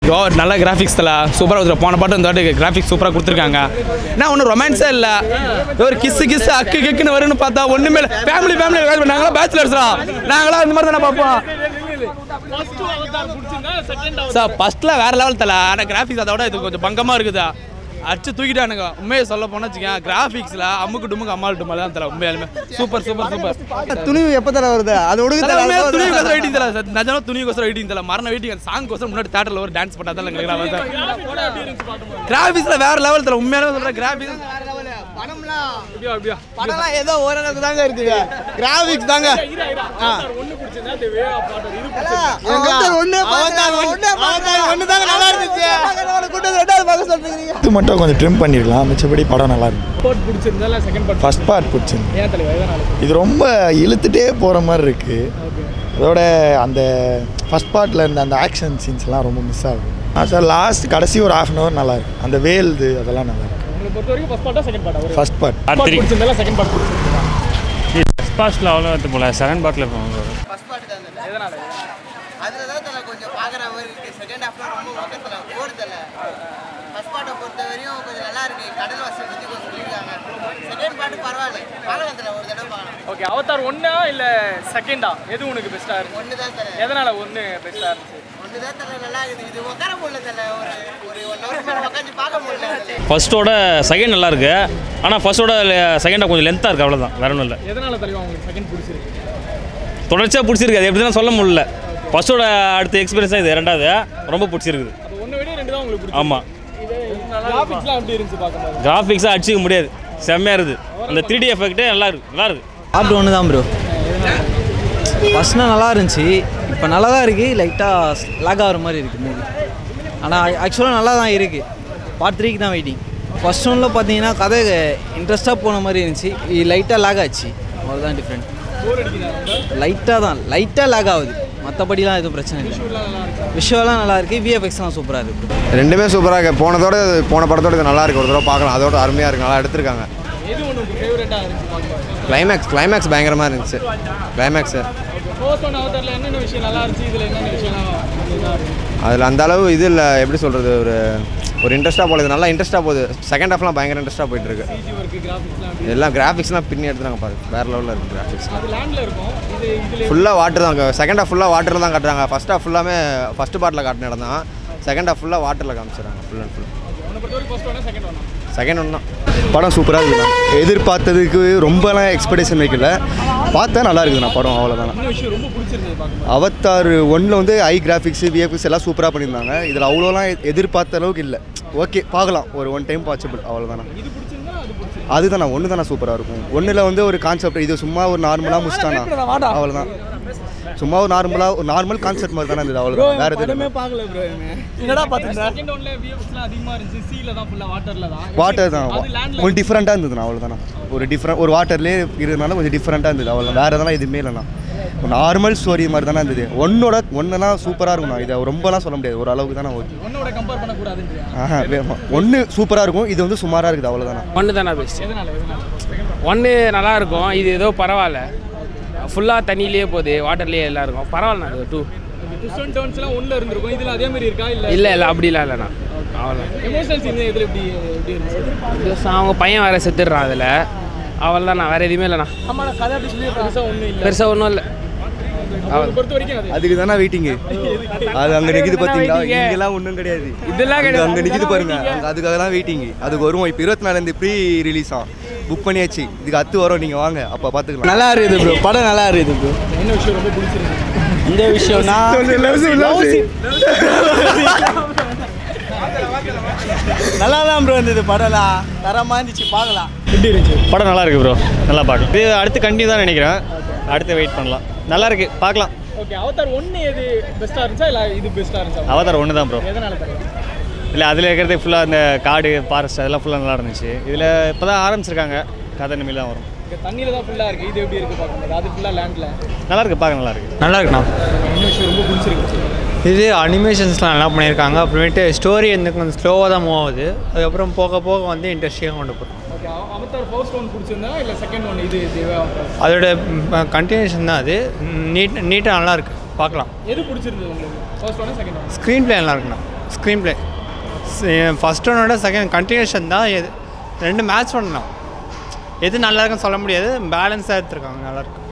யோ நல்ல கிராஃபிக்ஸ் தல சூப்பராக கொடுத்துரு போன பாட்டு இந்த வாட்டி கிராஃபிக்ஸ் சூப்பராக கொடுத்துருக்காங்க என்ன ஒன்றும் ரொமான்ஸே இல்லை ஒரு கிஸ்ஸு கிஸ்ஸு அக்கு கிக்குன்னு வரும்னு பார்த்தா ஒன்றுமே இல்லை ஃபேமிலி ஃபேமிலி நாங்களாம் பேச்சுலர்ஸ்ரா நாங்களாம் இந்த மாதிரி தானே பார்ப்போம் சார் ஃபர்ஸ்ட்ல வேற லெவல் தல ஆனால் கிராஃபிக்ஸ் அதை விட இது கொஞ்சம் பங்கமாக இருக்குதா அடிச்சு தூக்கிட்டானுங்க உண்மையை சொல்ல போனா வச்சுக்கேன் கிராஃபிக்ஸில் அம்முக்கு டுமுக்கு அம்மாள் டுமால் தான் தல உண்மையாலுமே சூப்பர் சூப்பர் சூப்பர் துணிவு எப்போ தர வருது அது தல, உண்மையா ஒடுக்கு துணி கோசரம் வெயிட்டிங் தல சார் நிஜமா துணி கோசரம் வெயிட்டிங் தல மரண வெயிட்டிங் சாங் கோசரம் முன்னாடி தேட்டரில் ஒரு டான்ஸ் பண்ணா தான் எங்களுக்கு கிராஃபிக்ஸில் வேற லெவல் தல உண்மையாலுமே சொல்கிறேன் கிராஃபிக்ஸ் படம்லாம் ஏதோ ஓரளவுக்கு தாங்க இருக்குது கிராஃபிக்ஸ் தாங்க இது மட்டும் கொஞ்சம் ட்ரிம் பண்ணிருக்கலாம் மிச்சபடி படம் நல்லா இருக்கும் ஃபர்ஸ்ட் பார்ட் பிடிச்சிருந்து இது ரொம்ப இழுத்துட்டே போகிற மாதிரி இருக்கு அதோட அந்த ஃபர்ஸ்ட் பார்ட்டில் இருந்த அந்த ஆக்ஷன் சீன்ஸ்லாம் ரொம்ப மிஸ் ஆகுது சார் லாஸ்ட் கடைசி ஒரு ஹாஃப் அன் ஹவர் நல்லா இருக்கு அந்த வேல்து அதெல்லாம் நல்லா இருக்கு ஃபர்ஸ்ட் பார்ட் ஃபஸ்ட் பாஸ்ட்டில் அவ்வளோ எடுத்து போல செகண்ட் பார்ட்டில் போவாங்க அதில் தான் தலை கொஞ்சம் பார்க்குற மாதிரி இருக்கு செகண்ட் ஹாஃப்லாம் ரொம்ப பக்கத்தில் போகிறதில்ல ஃபர்ஸ்ட் பார்ட்டை பொறுத்த வரையும் கொஞ்சம் நல்லா இருக்கு கடல் வாசல் பற்றி கொஞ்சம் சொல்லியிருக்காங்க செகண்ட் பார்ட்டு பரவாயில்ல பார்க்கலாம் தலை ஒரு தடவை பார்க்கலாம் ஓகே அவதார் ஒன்றா இல்லை செகண்டா எது உனக்கு பெஸ்ட்டாக இருந்துச்சு ஒன்று தான் தலை எதனால் ஒன்று பெஸ்ட்டாக இருந்துச்சு ஒன்று தான் தலை நல்லா இருக்குது இது உட்கார முடியல தலை ஒரு ஒரு ஒன் ஹவர் மேலே உட்காந்து பார்க்க முடியல தலை. ஃபர்ஸ்ட்டோட செகண்ட் நல்லா இருக்கு ஆனால் ஃபர்ஸ்ட்டோட செகண்டாக கொஞ்சம் லென்த்தாக இருக்குது அவ்வளோதான் வேற ஒன்றும் இல்லை எதனால் தலைவா உங்களுக்கு செகண்ட் பிடிச்சிருக்கு தொடர்ச்சியாக பிடிச்சிருக்கு அது எப்படி தான் சொல்ல முடியல ஃபர்ஸ்ட்டோட அடுத்த எக்ஸ்பீரியன்ஸாக இது ரெண்டாவது ரொம்ப பிடிச்சிருக்குது அது ஒன்று விட ரெண்டு தான் உங்களுக்கு பிடிச்சிருக்கு ஆமாம் கிராஃபிக்ஸ்லாம் எப்படி இருந்துச்சு பார்க்கும்போது கிராஃபிக்ஸாக அடிச்சிக்க முடியாது செம்மையாக இருக்குது அந்த த்ரீ டி எஃபெக்ட்டே நல்லா இருக்கு நல்லா இருக்கு பார்ட் ஒன்று தான் ப்ரோ ஃபஸ்ட்னா நல்லா இருந்துச்சு இப்போ நல்லா தான் இருக்குது லைட்டாக லாக் ஆகிற மாதிரி இருக்குது மூவி ஆனால் ஆக்சுவலாக நல்லா தான் இருக்குது பார்ட் த்ரீக்கு தான் வெயிட்டிங் ஃபர்ஸ்ட் ஒன்றில் பார்த்தீங்கன்னா கதை இன்ட்ரெஸ்ட்டாக போன மாதிரி இருந்துச்சு லைட்டாக லாக் ஆச்சு அவ்வளோதான் டிஃப்ரெண்ட் லைட்டாக தான் லைட்டாக லாக் ஆகுது மற்றபடிலாம் எதுவும் பிரச்சனை இல்லை விஷுவலாம் நல்லா இருக்குது விஎஃப்எக்ஸ்லாம் சூப்பராக இருக்குது ரெண்டுமே சூப்பராக இருக்கு போனதோட போன படத்தோட இது நல்லா இருக்கு ஒரு தடவை பார்க்கலாம் அதோட அருமையாக இருக்கு நல்லா எடுத்திருக்காங்க எது ஒன்று உங்களுக்கு ஃபேவரட்டாக இருந்துச்சு பார்க்கும்போது கிளைமேக்ஸ் கிளைமேக்ஸ் பயங்கரமாக இருந்துச்சு கிளைமேக்ஸு ஃபர்ஸ்ட் ஒன் அவதாரில் என்னென்ன விஷயம் நல்லா இருந்துச்சு இதில் என்னென்ன விஷயம்லாம் இதாக இருந்துச்சு அதில் அந்த அளவு இது இல்லை எப்படி சொல்கிறது ஒரு ஒரு இன்ட்ரெஸ்ட்டாக போகுது நல்லா இன்ட்ரெஸ்ட்டாக போகுது செகண்ட் ஹாஃப்லாம் பயங்கர இன்ட்ரெஸ்ட்டாக போயிட்டு இருக்கு சிஜி ஒர்க்கு கிராஃபிக்ஸ்லாம் எப்படி எல்லாம் கிராஃபிக்ஸ்லாம் பின்னி எடுத்துறாங்க பாரு வேறு லெவலில் இருக்குது கிராஃபிக்ஸ் அது லேண்டில் இருக்கும் இது இதில் ஃபுல்லாக வாட்டர் தான் செகண்ட் ஹாஃப் ஃபுல்லாக வாட்டரில் தான் காட்டுறாங்க ஃபஸ்ட் ஹாஃப் ஃபுல்லாமே ஃபஸ்ட் பார்ட்டில் காட்டின இடம் தான் செகண்ட் ஹாஃப் ஃபுல்லாக வாட்டரில் காமிச்சிடுறாங்க ஃபுல் அண்ட் ஃபுல் ஒன்று பொறுத்த வரைக்கும் ஃபர்ஸ்ட் ஒன்றா செகண்ட் ஒன்றா செகண்ட் ஒன்று தான் படம் சூப்பராக இருக்குண்ணா எதிர்பார்த்ததுக்கு ரொம்பலாம் எக்ஸ்பெக்டேஷன் வைக்கல பார்த்தா நல்லா இருக்குதுண்ணா படம் அவ்வளோதாண்ணா இன்னும் விஷயம் ரொம்ப பிடிச்சிருந்தது பார்க்கும்போது அவத்தார் ஒன்றில் வந்து ஐ கிராஃபிக்ஸ் விஎஃப்எக்ஸ் எல்லாம் சூப்பராக பண்ணியிருந்தாங்க இதில் அவ்வளோலாம் எ- எதிர்பார்த்த அளவுக்கு இல்லை ஓகே பார்க்கலாம் ஒரு ஒன் டைம் பாசிபிள் அவ்வளோதாண்ணா இது பிடிச்சிருந்தா அது பிடிச்சிருக்கு அதுதாண்ணா ஒன்று தானே சூப்பராக இருக்கும் ஒன்றில் வந்து ஒரு கான்செப்ட் இது சும்மா ஒரு நார்மலாக முடிச்சிட்டானா அவ்வளோதான் சும்மா ஒரு நார்மலாக ஒரு நார்மல் கான்செப்ட் மாதிரி தானே இருந்தது அவ்வளோதான் வேறு எதுவும் இல்லை. பார்க்கல ப்ரோ என்னடா பார்த்துருந்தா செகண்ட் ஒன்ல விஎஃப்எக்ஸ்லாம் அதிகமாக இருந்துச்சு சீல தான் ஃபுல்லாக வாட்டரில் தான் வாட்டர் தான் அது லேண்டில் கொஞ்சம் டிஃப்ரெண்ட்டாக இருந்ததுண்ணா அவ்வளோதாண்ணா ஒரு டிஃப்ரெண்ட் ஒரு வாட்டர்லேயே இருந்தனால கொஞ்சம் டிஃப்ரெண்ட்டாக இருந்தது அவ்வளோ வேறு எதெல்லாம் எதுவுமே இல்லைண்ணா நார்மல் ஸ்டோரி மாதிரி தானே இருந்தது ஒன்னோட ஒன்றுலாம் சூப்பராக இருக்கும்ண்ணா இதை ரொம்பலாம் சொல்ல முடியாது ஒரு அளவுக்கு தானே ஓகே ஒன்னோட கம்பேர் பண்ணக்கூடாதுன்றியா ஆஹா ஒன்று சூப்பராக இருக்கும் இது வந்து சுமாராக இருக்குது அவ்வளோதாண்ணா ஒன்று தானே பெஸ்ட் எதனால எதனால ஒன்று நல்லா இருக்கும் இது ஏதோ பரவாயில்ல ஃபுல்லாக தண்ணியிலேயே போகுது வாட்டர்லேயே எல்லாம் இருக்கும் பரவாயில்ல அது டூ ட்விஸ்ட் அண்ட் டர்ன்ஸ்லாம் ஒன்றில் இருந்திருக்கும் இதில் அதே மாதிரி இருக்கா இல்லை இல்லை இல்லை அப்படிலாம் இல்லைண்ணா அவ்வளோ எமோஷனல் சீன் இதில் எப்படி எப்படி இருந்துச்சு அவங்க பையன் வேறு செத்துடுறான் அதில் அவள் தான் வேறு எதுவுமே இல்லைண்ணா ஆமாம் கதை அப்படி சொல்லி பெருசாக ஒன்றும் இல்லை பெருசாக ஒன்றும் இல்லை அவளை பொறுத்த வரைக்கும் அது அதுக்கு தானே வெயிட்டிங்கு அது அங்கே நிற்கிது பார்த்தீங்களா இங்கெல்லாம் ஒன்றும் கிடையாது இதெல்லாம் அங்க- கிடையாது அங்கே நிற்கிது பாருங்க அங்கே அதுக்காக தான் வெயிட்டிங்கு அதுக்கு வரும் இப்போ இருபத்தி நாலுலேருந்து ப்ரீ ரிலீஸ் ஆகும் புக் பண்ணியாச்சு இதுக்கு அத்து வரும் நீங்கள் வாங்க அப்போ பார்த்துக்கலாம் நல்லா இருக்குது ப்ரோ படம் நல்லா இருக்குது ப்ரோ என்ன விஷயம் ரொம்ப பிடிச்சிருக்கு இந்த விஷயம்னா நல்லா தான் ப்ரோ இருந்தது படம்லாம் தரமாக இருந்துச்சு பார்க்கலாம் எப்படி இருந்துச்சு படம் நல்லா இருக்கு ப்ரோ நல்லா பார்க்கலாம் இது அடுத்து கண்டினியூ தான் நினைக்கிறேன் அடுத்து வெயிட் பண்ணலாம் நல்லா இருக்கு பார்க்கலாம் ஓகே அவதார் ஒன்று எது பெஸ்ட்டாக இருந்துச்சா இல்லை இது பெஸ்ட்டாக இருந்துச்சா அவதார் ஒன்று தான் ப்ரோ எதனால தருவா இல்லை அதில் இருக்கிறது ஃபுல்லாக அந்த காடு ஃபாரஸ்ட் அதெல்லாம் ஃபுல்லாக நல்லா இருந்துச்சு இதில் இப்போ தான் ஆரம்பிச்சிருக்காங்க கதை இனிமேல் தான் வரும் இங்கே தண்ணியில் தான் ஃபுல்லாக இருக்குது இது எப்படி இருக்குது பார்க்கும்போது அது ஃபுல்லாக லேண்டில் நல்லா இருக்கு பார்க்க நல்லா இருக்கு நல்லா இருக்குண்ணா என்ன விஷயம் ரொம்ப பிடிச்சிருக்கு இது அனிமேஷன்ஸ்லாம் நல்லா பண்ணியிருக்காங்க அப்புறமேட்டு ஸ்டோரி வந்து கொஞ்சம் ஸ்லோவாக தான் மூவ் ஆகுது அதுக்கப்புறம் போக போக வந்து இன்ட்ரெஸ்டிங்காக கொண்டு போகிறோம் ஓகே அவதார் ஃபர்ஸ்ட் ஒன் பிடிச்சிருந்தா இல்லை செகண்ட் ஒன் இது தேவை அதோட கண்டினியூஷன் தான் அது நீட் நீட்டாக நல்லா இருக்கு பார்க்கலாம் எது பிடிச்சிருந்தது உங்களுக்கு ஃபர்ஸ்ட் ஒன்று செகண்ட் ஒன் ஸ்க்ரீன் பிளே நல்லா இருக்குண்ணா ஸ்க்ரீன் ப்ளே ஃபஸ்ட் ஒன்னோட செகண்ட் கண்டினியூஷன் தான் எது ரெண்டு மேட்ச் பண்ணலாம் எது நல்லா இருக்குன்னு சொல்ல முடியாது பேலன்ஸாக எடுத்துருக்காங்க நல்லாயிருக்கு